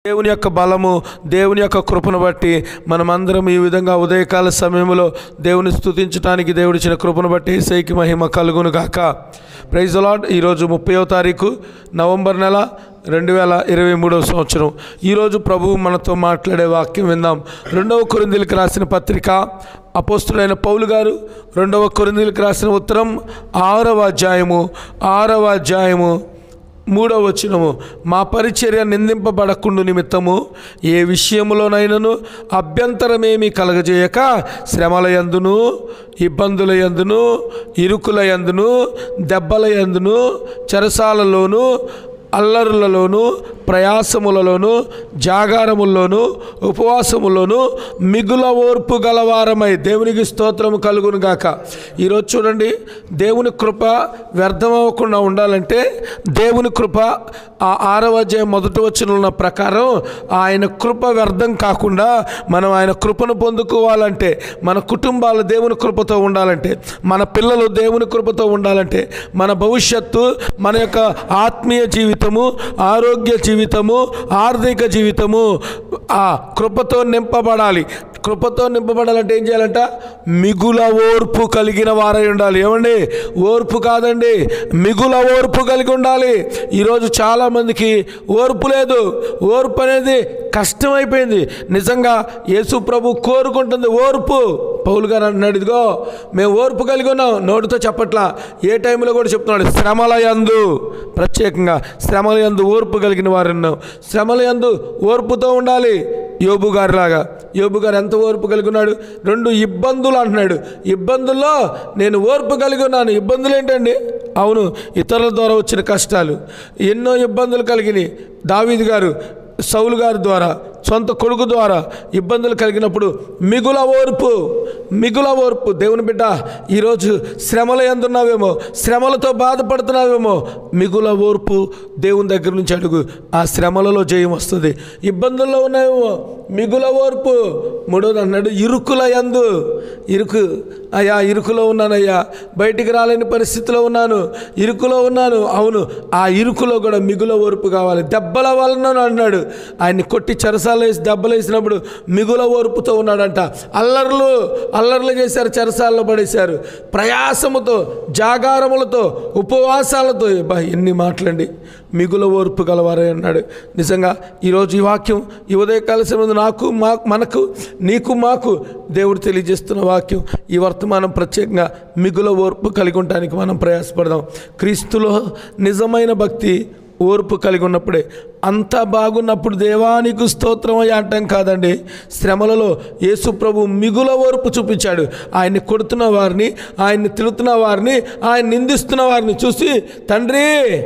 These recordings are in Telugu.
దేవుని యొక్క బలము దేవుని యొక్క కృపను బట్టి మనమందరం ఈ విధంగా ఉదయకాల సమయంలో దేవుని స్తుతించడానికి దేవుడిచ్చిన కృపను బట్టి సైకి మహిమ కలుగును గాక ప్రైజ్ లాడ్ ఈరోజు ముప్పయో తారీఖు నవంబర్ నెల రెండు వేల ఇరవై మూడవ సంవత్సరం ఈరోజు ప్రభువు మనతో మాట్లాడే వాక్యం విందాం రెండవ కొరిందీలకు రాసిన పత్రిక అపోస్తుడైన పౌలు గారు రెండవ కొరిందీలకు రాసిన ఉత్తరం ఆరవ అధ్యాయము ఆరవ అధ్యాయము మూడవ వచనము మా పరిచర్య నిందింపబడకుండు నిమిత్తము ఏ విషయములోనైనను అభ్యంతరమేమీ కలగజేయక శ్రమల యందును ఇబ్బందుల యందును ఇరుకుల యందును దెబ్బల యందును చెరసాలలోను అల్లరులలోను ప్రయాసములలోను జాగారముల్లోను ఉపవాసములోను మిగుల ఓర్పు గలవారమై దేవునికి స్తోత్రము కలుగును గాక ఈరోజు చూడండి దేవుని కృప వ్యర్థమవ్వకుండా ఉండాలంటే దేవుని కృప ఆ ఆరవ అధ్యాయం మొదటి వచ్చిన ఉన్న ప్రకారం ఆయన కృప వ్యర్థం కాకుండా మనం ఆయన కృపను పొందుకోవాలంటే మన కుటుంబాలు దేవుని కృపతో ఉండాలంటే మన పిల్లలు దేవుని కృపతో ఉండాలంటే మన భవిష్యత్తు మన యొక్క ఆత్మీయ జీవితము ఆరోగ్య జీవితము ఆర్థిక జీవితము ఆ కృపతో నింపబడాలి కృపతో నింపబడాలంటే ఏం చేయాలంట మిగుల ఓర్పు కలిగిన వారై ఉండాలి ఏమండి ఓర్పు కాదండి మిగుల ఓర్పు కలిగి ఉండాలి ఈరోజు చాలామందికి ఓర్పు లేదు ఓర్పు అనేది కష్టమైపోయింది నిజంగా యేసు ప్రభు కోరుకుంటుంది ఓర్పు పౌలు గారు అంటున్నాడు ఇదిగో మేము ఓర్పు కలిగి ఉన్నాం నోటితో చెప్పట్లా ఏ టైంలో కూడా చెప్తున్నాడు శ్రమల యందు ప్రత్యేకంగా శ్రమల యందు ఓర్పు కలిగిన వారు ఉన్నాం శ్రమల యందు ఓర్పుతో ఉండాలి యోబు గారిలాగా యోబు గారు ఎంత ఓర్పు కలిగి ఉన్నాడు రెండు ఇబ్బందులు అంటున్నాడు ఇబ్బందుల్లో నేను ఓర్పు కలిగి ఉన్నాను ఇబ్బందులు ఏంటండి అవును ఇతరుల ద్వారా వచ్చిన కష్టాలు ఎన్నో ఇబ్బందులు కలిగినాయి దావీద్ గారు సౌలు గారి ద్వారా సొంత కొడుకు ద్వారా ఇబ్బందులు కలిగినప్పుడు మిగుల ఓర్పు మిగుల ఓర్పు దేవుని బిడ్డ ఈరోజు శ్రమల ఎందున్నావేమో శ్రమలతో బాధపడుతున్నావేమో మిగుల ఓర్పు దేవుని దగ్గర నుంచి అడుగు ఆ శ్రమలలో జయం వస్తుంది ఇబ్బందుల్లో ఉన్నావేమో మిగుల ఓర్పు మూడోది అన్నాడు ఇరుకుల యందు ఇరుకు అయ్యా ఇరుకులో ఉన్నానయ్యా బయటికి రాలేని పరిస్థితిలో ఉన్నాను ఇరుకులో ఉన్నాను అవును ఆ ఇరుకులో కూడా మిగుల ఓర్పు కావాలి దెబ్బల వలన అన్నాడు ఆయన్ని కొట్టి చెరసాలు వేసి దెబ్బలు వేసినప్పుడు మిగుల ఓర్పుతో ఉన్నాడంట అల్లర్లు అల్లర్లు చేశారు చెరసాల్లో పడేశారు ప్రయాసముతో జాగారములతో ఉపవాసాలతో బా ఎన్ని మాటలండి మిగుల ఓర్పు గలవారే అన్నాడు నిజంగా ఈరోజు ఈ వాక్యం ఈ ఉదయకాల సమయంలో నాకు మా మనకు నీకు మాకు దేవుడు తెలియజేస్తున్న వాక్యం ఈ వర్తమానం ప్రత్యేకంగా మిగుల ఓర్పు కలిగి ఉండటానికి మనం ప్రయాసపడదాం క్రీస్తులో నిజమైన భక్తి ఓర్పు కలిగి ఉన్నప్పుడే అంతా బాగున్నప్పుడు దేవానికి స్తోత్రం అయ్యా అంటాం కాదండి శ్రమలలో యేసు ప్రభు మిగుల ఓర్పు చూపించాడు ఆయన్ని కొడుతున్న వారిని ఆయన్ని తిడుతున్న వారిని ఆయన నిందిస్తున్న వారిని చూసి తండ్రి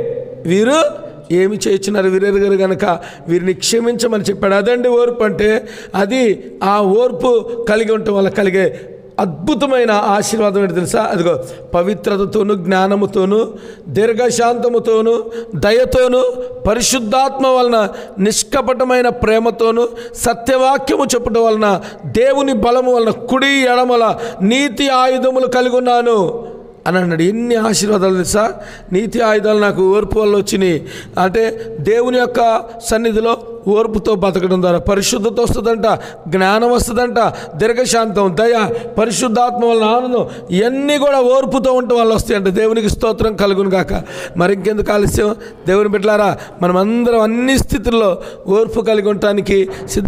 వీరు ఏమి చేయించినారు వీరెరుగారు గనక వీరిని క్షమించమని చెప్పాడు అదండి ఓర్పు అంటే అది ఆ ఓర్పు కలిగి ఉండటం వల్ల కలిగే అద్భుతమైన ఆశీర్వాదం ఏంటి తెలుసా అదిగో పవిత్రతతోను జ్ఞానముతోను దీర్ఘశాంతముతోను దయతోను పరిశుద్ధాత్మ వలన నిష్కపటమైన ప్రేమతోను సత్యవాక్యము చెప్పడం వలన దేవుని బలము వలన కుడి ఎడమల నీతి ఆయుధములు కలిగి ఉన్నాను అని అన్నాడు ఎన్ని ఆశీర్వాదాలు తెలుసా నీతి ఆయుధాలు నాకు ఓర్పు వల్ల వచ్చినాయి అంటే దేవుని యొక్క సన్నిధిలో ఓర్పుతో బతకడం ద్వారా పరిశుద్ధత వస్తుందంట జ్ఞానం వస్తుందంట దీర్ఘశాంతం దయ పరిశుద్ధాత్మ వలన ఆనందం ఇవన్నీ కూడా ఓర్పుతో ఉండటం వల్ల వస్తాయంట దేవునికి స్తోత్రం కలుగును గాక మరి ఇంకెందుకు ఆలస్యం దేవుని బిడ్డలారా మనం అందరం అన్ని స్థితుల్లో ఓర్పు కలిగి ఉండటానికి సిద్ధ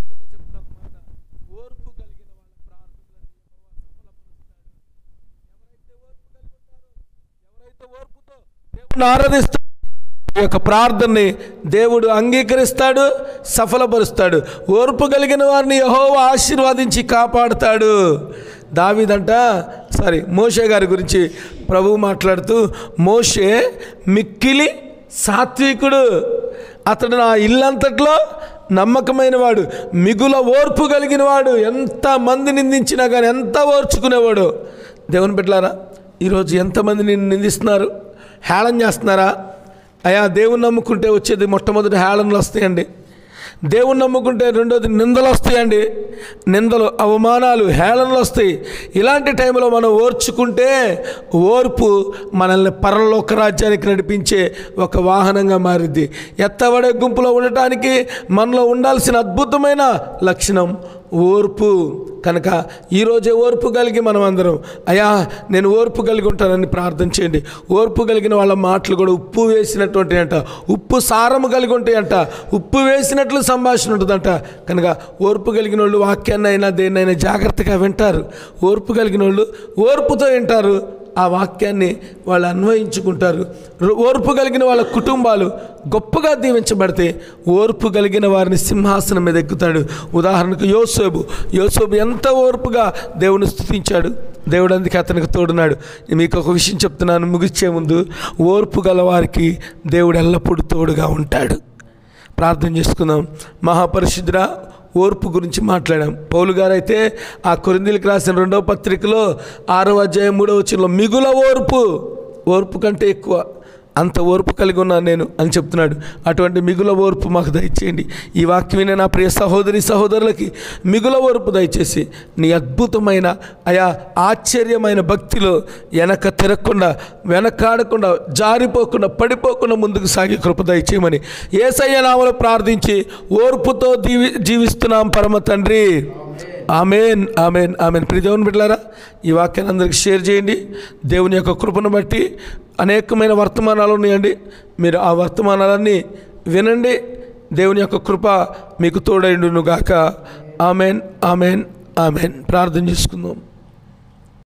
దేవుని ఆరాధిస్తాడు ఈ యొక్క ప్రార్థనని దేవుడు అంగీకరిస్తాడు సఫలపరుస్తాడు ఓర్పు కలిగిన వారిని యహోవ ఆశీర్వాదించి కాపాడుతాడు దావిదంట సారీ మోషే గారి గురించి ప్రభువు మాట్లాడుతూ మోషే మిక్కిలి సాత్వికుడు అతడు నా ఇల్లంతట్లో నమ్మకమైన వాడు మిగుల ఓర్పు కలిగిన వాడు ఎంత మంది నిందించినా కానీ ఎంత ఓర్చుకునేవాడు దేవుని బిడ్డలారా ఈరోజు ఎంతమంది నిన్ను నిందిస్తున్నారు హేళన చేస్తున్నారా అయా దేవుని నమ్ముకుంటే వచ్చేది మొట్టమొదటి హేళనలు వస్తాయండి దేవుని నమ్ముకుంటే రెండోది నిందలు వస్తాయండి నిందలు అవమానాలు హేళనలు వస్తాయి ఇలాంటి టైంలో మనం ఓర్చుకుంటే ఓర్పు మనల్ని పరలోక రాజ్యానికి నడిపించే ఒక వాహనంగా మారిద్ది ఎత్తబడే గుంపులో ఉండటానికి మనలో ఉండాల్సిన అద్భుతమైన లక్షణం ఓర్పు కనుక ఈరోజే ఓర్పు కలిగి మనం అందరం అయ్యా నేను ఓర్పు కలిగి ఉంటానని ప్రార్థన చేయండి ఓర్పు కలిగిన వాళ్ళ మాటలు కూడా ఉప్పు వేసినటువంటి అంట ఉప్పు సారము కలిగి ఉంటాయంట ఉప్పు వేసినట్లు సంభాషణ ఉంటుందంట కనుక ఓర్పు కలిగిన వాళ్ళు వాక్యాన్ని అయినా దేన్నైనా జాగ్రత్తగా వింటారు ఓర్పు కలిగిన వాళ్ళు ఓర్పుతో వింటారు ఆ వాక్యాన్ని వాళ్ళు అన్వయించుకుంటారు రు- ఓర్పు కలిగిన వాళ్ళ కుటుంబాలు గొప్పగా దీవించబడితే ఓర్పు కలిగిన వారిని సింహాసనం మీద ఎక్కుతాడు ఉదాహరణకు యోసేపు యోసేపు ఎంత ఓర్పుగా దేవుని స్తుతించాడు దేవుడు అందుకే అతనికి తోడున్నాడు మీకు ఒక విషయం చెప్తున్నాను ముగిచ్చే ముందు ఓర్పు గల వారికి దేవుడు ఎల్లప్పుడూ తోడుగా ఉంటాడు ప్రార్థన చేసుకుందాం మహాపరిశుద్ధుడా ఓర్పు గురించి మాట్లాడాం పౌలు గారు అయితే ఆ కొరిందీలకు రాసిన రెండవ పత్రికలో ఆరో అధ్యాయం మూడవ వచ్చిన మిగుల ఓర్పు ఓర్పు కంటే ఎక్కువ అంత ఓర్పు కలిగి ఉన్నాను నేను అని చెప్తున్నాడు అటువంటి మిగుల ఓర్పు మాకు దయచేయండి ఈ వాక్యమైన నా ప్రియ సహోదరి సహోదరులకి మిగుల ఓర్పు దయచేసి నీ అద్భుతమైన అయా ఆశ్చర్యమైన భక్తిలో వెనక తిరగకుండా వెనకాడకుండా జారిపోకుండా పడిపోకుండా ముందుకు సాగే కృప దయచేయమని ఏసయ్య నామలో ప్రార్థించి ఓర్పుతో జీవి జీవిస్తున్నాం పరమ తండ్రి ఆమెన్ ఆమెన్ ఆమెన్ ప్రియ దేవుని బిడ్డలారా ఈ వాక్యాన్ని అందరికి షేర్ చేయండి దేవుని యొక్క కృపను బట్టి అనేకమైన వర్తమానాలు ఉన్నాయండి మీరు ఆ వర్తమానాలన్నీ వినండి దేవుని యొక్క కృప మీకు తోడైండును గాక ఆమెన్ ఆమెన్ ఆమెన్ ప్రార్థన చేసుకుందాం